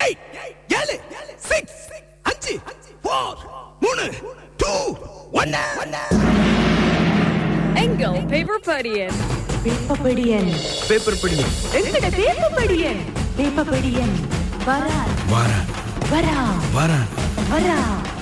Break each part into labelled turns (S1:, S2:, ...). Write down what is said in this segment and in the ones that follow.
S1: Eight ஏழு six அஞ்சு four மூணு டூ ஒன்னு
S2: எங்கள் பேப்பர் படியன்
S3: வேப்பப்படியன்
S1: பேப்பர் படி
S3: எங்கட வேப்பப்படியன் வேப்பப்படியன் வரா
S1: வாரா
S3: வரா
S1: வாரா
S3: வரா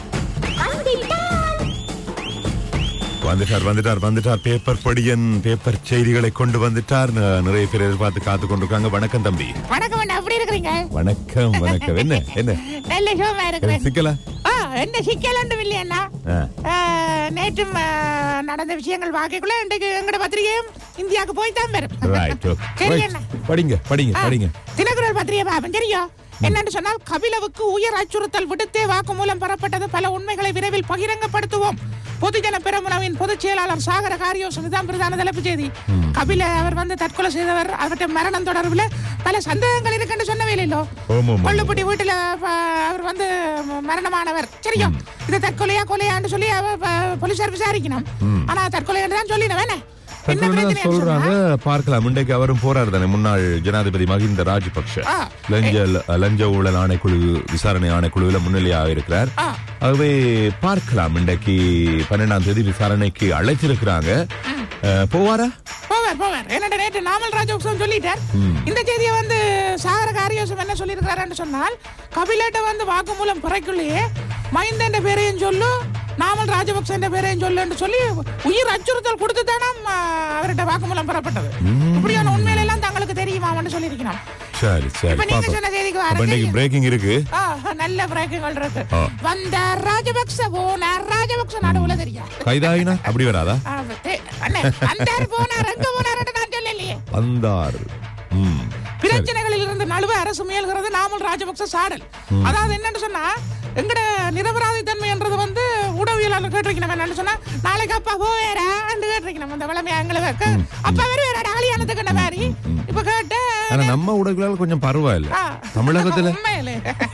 S4: வந்துட்டார் வந்துட்டார் வந்துட்டார் பேப்பர் படியன் பேப்பர் செய்திகளை கொண்டு வந்துட்டார் ந- நிறைய பேர் எதிர்பார்த்து காத்து கொண்டிருக்காங்க வணக்கம் தம்பி
S5: வணக்கம் அண்ணா எப்படி இருக்கிறீங்க
S4: வணக்கம் வணக்கம் என்ன என்ன
S5: நல்ல சோமா இருக்கிறேன்
S4: சிக்கலா
S5: ஆ என்ன சிக்கல் ஒன்றும் இல்லையண்ணா
S4: ஆ.
S5: ஆ, நேற்றும் ஆ, நடந்த விஷயங்கள் வாக்கைக்குள்ள இன்றைக்கு எங்கட பத்திரிகையும் இந்தியாவுக்கு போய் தான் வரும்
S4: ரைட்
S5: சரி அண்ணா
S4: படிங்க படிங்க
S5: ஆ,
S4: படிங்க
S5: தினக்குரல் பத்திரிகை பாப்பேன் தெரியும் என்னன்னு சொன்னால் கபிலவுக்கு உயர் அச்சுறுத்தல் விடுத்தே வாக்குமூலம் பெறப்பட்டது பல உண்மைகளை விரைவில் பகிரங்கப்படுத்துவோம் பொதுஜன பெரமுனவின் பொதுச் செயலாளர் சாகர காரியோசன் தான் பிரதான தலைப்புச் செய்தி கபில அவர் வந்து தற்கொலை செய்தவர் அவர்கிட்ட மரணம் தொடர்பில் பல சந்தேகங்கள் இருக்குன்னு சொன்னவே இல்லையோ
S4: ஆமா, ஆமா.
S5: கொள்ளுப்பட்டி வீட்டுல ப- அவர் வந்து ம- மரணமானவர் சரியா இது தற்கொலையா கொலையான்னு சொல்லி அவ ப- போலீசார் விசாரிக்கணும் ஆனா தற்கொலைன்னு தான் சொல்லினோம் என்ன என்ன
S4: தற்போது
S5: பிரச்சனை
S4: சொல்றாங்க பார்க்கலாம் இன்றைக்கு அவரும் போறாரு தானே முன்னாள் ஜனாதிபதி மஹிந்த ராஜபக்ஷ
S5: ஆ.
S4: லஞ்ச லஞ்ச ஊழல் ஆணைக்குழு விசாரணை ஆணைக்குழுவில் முன்னிலையாக இருக்கிறார்
S5: ஆ.
S4: ஆகவே பார்க்கலாம் இன்றைக்கு பன்னெண்டாம் தேதி விசாரணைக்கு அழைச்சிருக்கிறாங்க அஹ், போவாரா
S5: போவார் போவார் என்னோட நேற்று நாமல் ராஜபக்சம் சொல்லிட்டார் இந்த செய்தியை வந்து சாகர காரியோசம் என்ன சொல்லியிருக்கிறாருன்னு சொன்னால் கபிலேட்ட வந்து வாக்குமூலம் பிறக்குள்ளேயே மைந்தன் பேரையும் சொல்லு நாமல் ராஜபக்ச பேரையும் சொல்லுன்னு சொல்லி உயிர் அச்சுறுத்தல் கொடுத்து தானே அவர்கிட்ட வாக்குமூலம் பெறப்பட்டது இப்படியான உண்மையில எல்லாம் தங்களுக்கு தெரியுமான்னு சொல்லியிருக்கிறான்
S4: சரி சரி
S5: இப்ப நீங்க
S4: பாப்போம்.
S5: சொன்ன செய்திக்கு
S4: அப்ப இன்னைக்கு
S5: வரேன்
S4: பிரேக்கிங் இருக்கு
S5: ஆ, நல்ல பிரேக்குகள் இருக்கு
S4: ஆ.
S5: வந்த ராஜபக்ச போனார் ராஜபக்ச நடுவுல தெரியா
S4: கைதாயினா அப்படி வராதா
S5: ஆ, தே- அண்ணே, வந்தார் போனார் எங்க போனார்னு நான் சொல்லலையே
S4: வந்தார் ம் சரி.
S5: பிரச்சனைகளில் இருந்து நழுவ அரசு முயல்கிறது நாமல் ராஜபக்ச சாடல் அதாவது என்னன்னு சொன்னா எங்கட நிரபராதி தன்மைன்றது வந்து உடவியலாளர் கேட்டிருக்கணும் என்னன்னு சொன்னா நாளைக்கு அப்பா போவேரான்னு கேட்டிருக்கணும் அந்த விளம்பரம் எங்களை வைக்க அப்பா வருவேரா டாலியானதுக்கு இந்த மாதிரி இப்ப கேட்டு
S4: ஆனா நம்ம உடல்களால் கொஞ்சம் பரவாயில்ல
S5: ஆ.
S4: தமிழகத்துல
S5: உண்மையிலே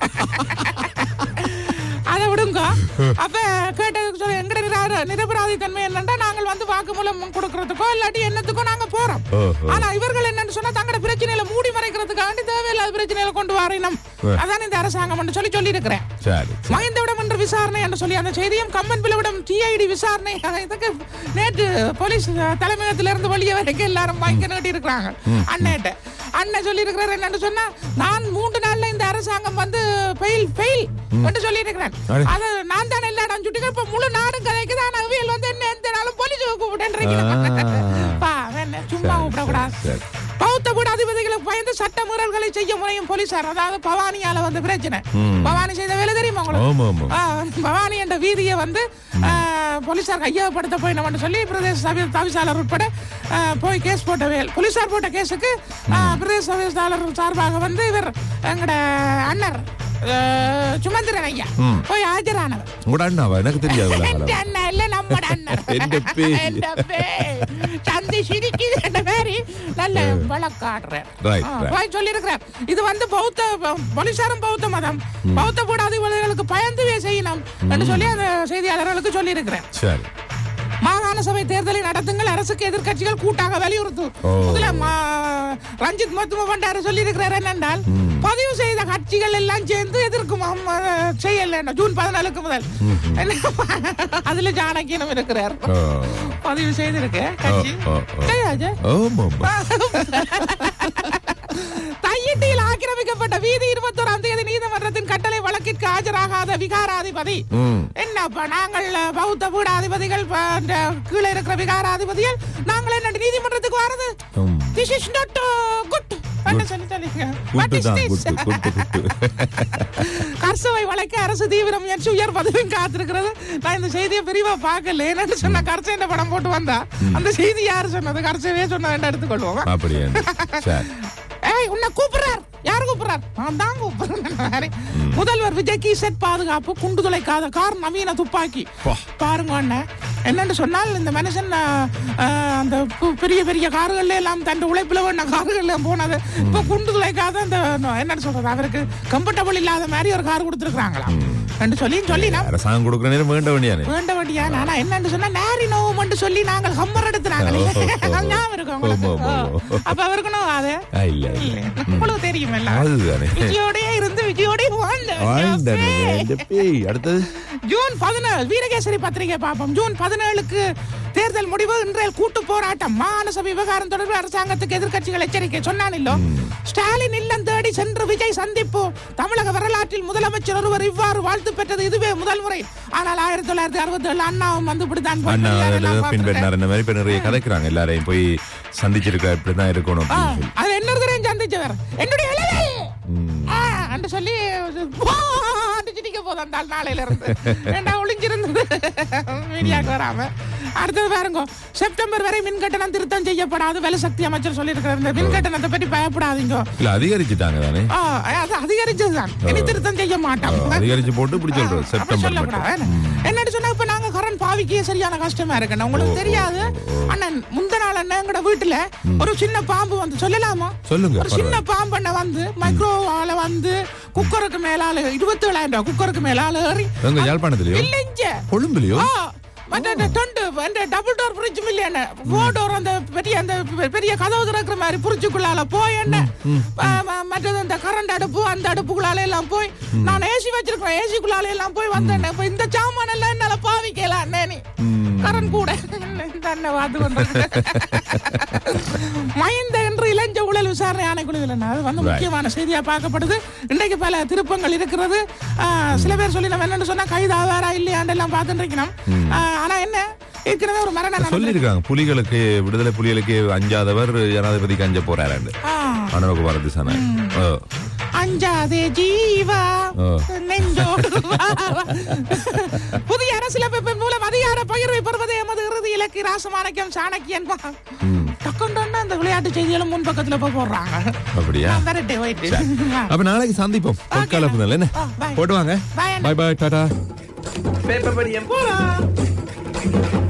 S5: அதை விடுங்க அப்ப கேட்டதுக்கு சொல்ல எங்கட நிரா- நிரபராதி தன்மை என்னன்னா நாங்கள் வந்து வாக்குமூலம் கொடுக்கறதுக்கோ இல்லாட்டி என்னத்துக்கோ நாங்க போறோம்
S4: ஓஹோ.
S5: ஆனா இவர்கள் என்னன்னு சொன்னா தங்களோட பிரச்சனையில மூடி மறைக்கிறதுக்காண்டி தேவையில்லாத பிரச்சனையில கொண்டு வரணும் அதான் இந்த அரசாங்கம் சொல்லி சொல்லி இருக்கிறேன்
S4: சரி சரி.
S5: மகிந்தவிடம் என்ற விசாரணை என்று சொல்லி அந்த செய்தியும் கம்மன் பிளவிடம் டிஐடி விசாரணை இதுக்கு நேற்று போலீஸ் தலைமையகத்திலிருந்து வெளியே வரைக்கும் எல்லாரும் பயங்க நீட்டி இருக்கிறாங்க அண்ணேட்ட அண்ணன் சொல்லி இருக்கிறார் என்னன்னு சொன்னா நான் மூன்று நாள்ல இந்த அரசாங்கம் வந்து ஃபெயில் ஃபெயில் என்று சொல்லி இருக்கிறேன்
S4: அடே.
S5: அது நான் தான் எல்லா இடம் சுட்டி இப்ப முழு நாடும் கதைக்கு தான் அவியல் வந்து என்ன எந்த நாளும் போலீஸ் கூப்பிட்டேன்
S4: ஆ.
S5: பா என்ன சும்மா
S4: சரி,
S5: கூப்பிடக்கூடாது
S4: சரி.
S5: பௌத்த குடாதிபதிகளுக்கு பயந்து சட்ட மீறல்களை செய்ய முனையும் போலீசார் அதாவது பவானியால வந்து பிரச்சனை பவானி செய்த வேலை தெரியுமா
S4: ஆமா,
S5: உங்களுக்கு
S4: ஆமா.
S5: ஆ, பவானி என்ற வீதியை வந்து ஆ, போலீசார் கையகப்படுத்த போயினோம்னு சொல்லி பிரதேச சபை தவிசாளர் உட்பட ஆ, போய் கேஸ் போட்ட வேல் போலீசார் போட்ட கேஸுக்கு ஆ, பிரதேச சபையாளர் சார்பாக வந்து இவர் எங்கட அண்ணர் ஆ, சுமந்திரன் ஐயா போய் ஆஜரானவர்
S4: உங்களோட அண்ணாவா எனக்கு தெரியாது இவ்வளவு
S5: எந்த
S4: காலம்.
S5: அண்ணா இல்ல நம்மட அண்ணன்
S4: எந்த பேய்?
S5: எந்த பேய்? சந்தி சிரிக்குது என்ற மாதிரி நல்ல வழக்காடுறேன்
S4: Right,
S5: ஆ,
S4: right.
S5: போய் சொல்லியிருக்கிறேன் இது வந்து பௌத்த ப- போலீசாரும் பௌத்த மதம் பௌத்த கூடாதிபதிகளுக்கு பயந்துவே செய்யணும் என்று சொல்லி அந்த செய்தியாளர்களுக்கு சொல்லியிருக்கிறேன்
S4: சரி
S5: மாகாண சபை தேர்தலை நடத்துங்கள் அரசுக்கு எதிர்க்கட்சிகள் கூட்டாக வலியுறுத்தும்
S4: ஓ.
S5: முதல்ல மா- ரஞ்சித் மத்தும பண்டாரு சொல்லி இருக்கிறார் என்னென்றால் பதிவு செய்த கட்சிகள் எல்லாம் சேர்ந்து எதிர்க்கும் செய்யல ஜூன் பதினாலுக்கு முதல் என்ன? அதுல ஜானகியனும் இருக்கிறார்
S4: ஓ.
S5: பதிவு செய்திருக்கு கட்சி
S4: ஓ, ஓ, ஓ.
S5: செய்யாச்சு.
S4: ஆமா, ஆமா.
S5: தையிட்டியில் ஆக்கிரமிக்கப்பட்ட வீதி இருபத்தோராம் தேதி நீதிமன்றத்தின் கட்டளை வழக்கிற்கு ஆஜராகாத விகாராதிபதி
S4: ம்.
S5: என்னப்பா நாங்கள் பௌத்த பீடாதிபதிகள் ப- இந்த கீழே இருக்கிற விகாராதிபதிகள் நாங்கள் என்ன நீதிமன்றத்துக்கு வரது
S4: ம்.
S5: திஸ் இஸ் நாட் குட் சொல்லி சொல்லிங்க What
S4: குட்டு
S5: is
S4: தான்
S5: this?
S4: குட்டு குட்டு குட்டு
S5: கர்சவை வழக்க அரசு தீவிர முயற்சி உயர் பதவியும் காத்திருக்கிறது நான் இந்த செய்தியை பிரிவா பார்க்கல என்னன்னு சொன்ன கர்சை இந்த படம் போட்டு வந்தா அந்த செய்தி யாரு சொன்னது கர்சவே சொன்னது எடுத்துக்கொள்வோம்
S4: அப்படியே சரி
S5: ஏய் உன்னை கூப்பிடுறார் யார் கூப்பிடுறார் நான் தான் கூப்பிடுறேன் முதல்வர் விஜய்க்கு செட் பாதுகாப்பு குண்டு துளைக்காத கார் நவீன துப்பாக்கி
S4: பா.
S5: பாருங்க அண்ணன் என்னன்னு சொன்னால் இந்த மனுஷன் ஆஹ், ஆஹ், அந்த பு- பெரிய பெரிய கார்கள்ல எல்லாம் தன் உழைப்புல வேண கார்கள்ல போனது இப்ப குண்டு துளைக்காத அந்த ந- என்னன்னு சொல்றது அவருக்கு கம்ஃபர்டபுள் இல்லாத மாதிரி ஒரு கார் கொடுத்துருக்காங்களாம் என்று சொல்லி சொல்லி நான்
S4: அரசாங்கம் கொடுக்குற நேரம் வேண்ட வேண்டியானே
S5: வேண்ட வேண்டியா நானா என்னன்னு சொன்னா நாரி நோவுமென்று சொல்லி நாங்கள் ஹம்மர் எடுத்துறாங்களே
S4: ஓஹோ.
S5: ஞாபகம் இருக்கு உங்களுக்கு
S4: ஆமா, ஆமா.
S5: ஓ. அப்ப அவருக்கு நோவு அது
S4: ஆ, இல்ல இல்ல
S5: உங்களுக்கு தெரியும் எல்லாம்
S4: அதுதானே
S5: விஜயோடய இருந்து விஜயோடய
S4: வாழ்ந்தனே, இந்த பேய் அடுத்தது
S5: ஜூன் பதினேழு வீரகேசரி பத்திரிகை பார்ப்போம் ஜூன் பதினேழுக்கு தேர்தல் முடிவு இன்றைய கூட்டு போராட்டம் மாகாண சபை விவகாரம் தொடர்பில் அரசாங்கத்துக்கு எதிர்க்கட்சிகள் எச்சரிக்கை சொன்னான் இல்லோ ஸ்டாலின் இல்லம் தேடி சென்று விஜய் சந்திப்பு தமிழக வரலாற்றில் முதலமைச்சர் ஒருவர் இவ்வாறு வாழ்த்து பெற்றது இதுவே முதல் முறை ஆனால் ஆயிரத்தி தொள்ளாயிரத்தி அறுபத்தி ஏழு அண்ணாவும் வந்து இப்படித்தான்
S4: அண்ணா
S5: போட்டிருக்காரு,
S4: அதுல
S5: எல்லாம்
S4: பின்பற்றினார்
S5: பார்த்துட்டேன்.
S4: இந்த மாதிரி இப்ப நிறைய கதைக்கிறாங்க எல்லாரையும் போய் சந்திச்சிருக்கா இப்படிதான் இருக்கணும்
S5: ஆ,
S4: அப்படின்னு சொல்லி.
S5: அது இன்னொருத்தரையும் சந்திச்சவர் என்னுடைய இளவே
S4: ம்.
S5: ஆ, என்று சொல்லி போ, அடிச்சு நிக்க போதும் அந்த ஆள் நாளையில இருந்து ஏண்டா ஒளிஞ்சிருந்தது மீடியாக்கு வராம அடுத்தது பாருங்க செப்டம்பர் வரை மின் கட்டணம் திருத்தம் செய்யப்படாது வேலை சக்தி அமைச்சர் சொல்லியிருக்கிறார் இந்த மின் கட்டணத்தை பற்றி பயப்படாதீங்க
S4: இல்ல அதிகரிச்சுட்டாங்க தானே
S5: ஆ, அது அதிகரிச்சதுதான் இனி திருத்தம் செய்ய மாட்டோம்
S4: அதிகரிச்சு போட்டு இப்படி சொல்றோம்
S5: அப்படி
S4: செப்டம்பர்
S5: சொல்லக்கூடாது.
S4: மட்டும்
S5: என்னன்னு சொன்னா இப்ப நாங்க கரண்ட் பாவிக்க சரியான கஷ்டமா இருக்கு உங்களுக்கு தெரியாது அண்ணன் முந்த நாள் அண்ணன் எங்கட வீட்டுல ஒரு சின்ன பாம்பு வந்து சொல்லலாமா
S4: சொல்லுங்க,
S5: ஒரு சின்ன பாம்பண்ண வந்து மைக்ரோவால வந்து குக்கருக்கு மேலால இருபத்தி ஏழாயிரம் ரூபாய் குக்கருக்கு மேலால ஏறி
S4: எங்க யாழ்ப்பாணத்திலயோ
S5: இல்லைங்க
S4: கொழும்புலயோ
S5: ஆ, மற்ற அந்த டொண்டு அந்த டபுள் டோர் ஃப்ரிட்ஜ் இல்லையா ஃபோர் டோர் அந்த பெரிய அந்த பெ- பெரிய கதவு திறக்கிற மாதிரி புரிச்சுக்குள்ளால போய் என்ன ஆ, ம- மற்றது அந்த கரண்ட் அடுப்பு அந்த அடுப்புக்குள்ளால எல்லாம் போய் நான் ஏசி வச்சிருக்கேன் ஏசிக்குள்ளால எல்லாம் போய் வந்தேன் இப்ப இந்த சாமான் எல்லாம் என்னால பாவிக்கலாம் அண்ணே கரண்ட் கூட இந்த அண்ணன் வாத்து கொண்டு மஹிந்த என்று இளைஞ ஊழல் விசாரணை ஆணைக்குழுவில் என்ன? அது வந்து
S4: Right.
S5: முக்கியமான செய்தியா பார்க்கப்படுது இன்றைக்கு பல திருப்பங்கள் இருக்கிறது ஆ, சில பேர் சொல்லி நம்ம என்னன்னு சொன்னா கைதாவாரா இல்லையாண்டு எல்லாம் பார்த்துட்டு இருக்கணும் ஆ, ஆனா என்ன ஏற்கனவே ஒரு மரணம் நடந்தது.
S4: சொல்லியிருக்காங்க புலிகளுக்கு விடுதலை புலிகளுக்கு அஞ்சாதவர் ஜனாதிபதிக்கு அஞ்ச போறாரு
S5: ஆ,
S4: அனுபவகுமார திசான
S5: அஞ்சாதே ஜீவா
S4: ஆ.
S5: நெஞ்சோடு வா, வா. புதிய அரசியலமைப்பு மூலம் அதிகார பகிர்வை பெறுவது எமது இறுதி இலக்கு ராசமாணிக்கம் சாணக்கியன் டக்குன்னு அந்த விளையாட்டு செய்திகளும் முன் பக்கத்துல போய் போடுறாங்க
S4: அப்படியா
S5: நான் வரட்டே போயிட்டு
S4: அப்ப நாளைக்கு சந்திப்போம் பொற்கால புனல் என்ன
S5: ஆ, bye.
S4: போட்டு வாங்க
S5: Bye, அண்ணா.
S4: பாய் பாய் டாடா
S1: பேப்பர் படியம் போலாம்